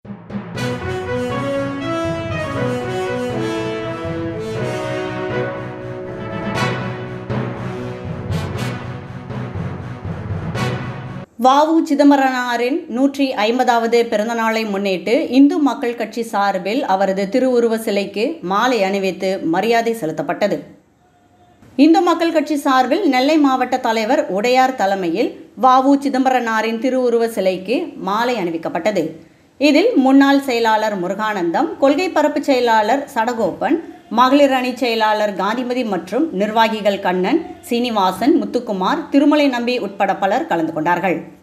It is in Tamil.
வாவு சிதம்பரனாரின் நூற்றி ஐம்பதாவது பிறந்தநாளை முன்னிட்டு இந்து மக்கள் கட்சி சார்பில் அவரது திருவுருவ சிலைக்கு மாலை அணிவித்து மரியாதை செலுத்தப்பட்டது இந்து மக்கள் கட்சி சார்பில் நெல்லை மாவட்ட தலைவர் உடையார் தலைமையில் வாவு சிதம்பரனாரின் திருவுருவ சிலைக்கு மாலை அணிவிக்கப்பட்டது இதில் முன்னாள் செயலாளர் முருகானந்தம் கொள்கை பரப்பு செயலாளர் சடகோபன் மகளிர் அணி செயலாளர் காந்திமதி மற்றும் நிர்வாகிகள் கண்ணன் சீனிவாசன் முத்துக்குமார் திருமலை நம்பி உட்பட பலர் கலந்து கொண்டார்கள்